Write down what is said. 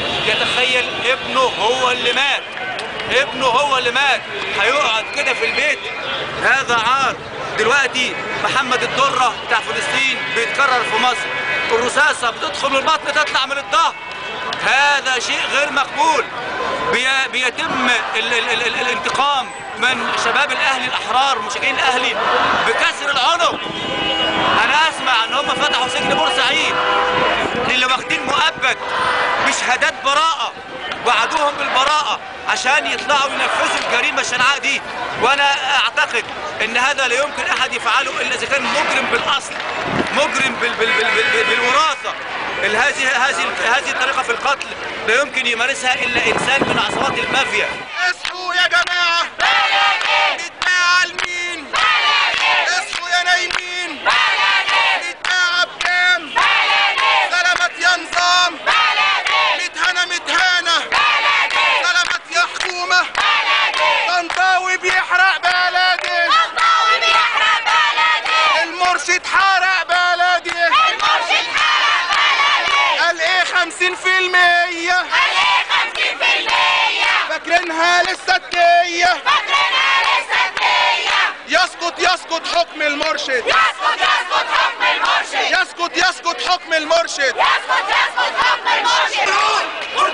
يتخيل ابنه هو اللي مات ابنه هو اللي مات هيقعد كده في البيت هذا عار دلوقتي محمد الدرة بتاع فلسطين بيتكرر في مصر الرصاصة بتدخل من البطن تطلع من الظهر هذا شيء غير مقبول بي بيتم ال ال ال ال الانتقام من شباب الاهلي الاحرار مشجعين الاهلي بكسر العنق انا اسمع ان هم فتحوا سجن بورسعيد اللي واخدين مؤبد بشهادات براءه وعدوهم بالبراءه عشان يطلعوا ينفذوا الجريمه الشنعاء دي وانا اعتقد ان هذا لا يمكن احد يفعله الا اذا كان مجرم بالاصل مجرم بال بال بال بال بالوراثه ال- هذه هذه هذه الطريقه في القتل لا يمكن يمارسها الا انسان من عصابات المافيا اصحوا يا جماعة نتباع لمين اصحوا يا نايمين نتباع بكام سلامت يا نظام متهانة متهانة سلامت يا حكومة طنطاوي بيحرق بلدي المرشد حرق بلدي قال ايه خمسين في المية فاكرينها لسه التية يسقط يسقط حكم المرشد يسقط يسقط حكم المرشد يسقط يسقط حكم المرشد يسقط يسقط حكم المرشد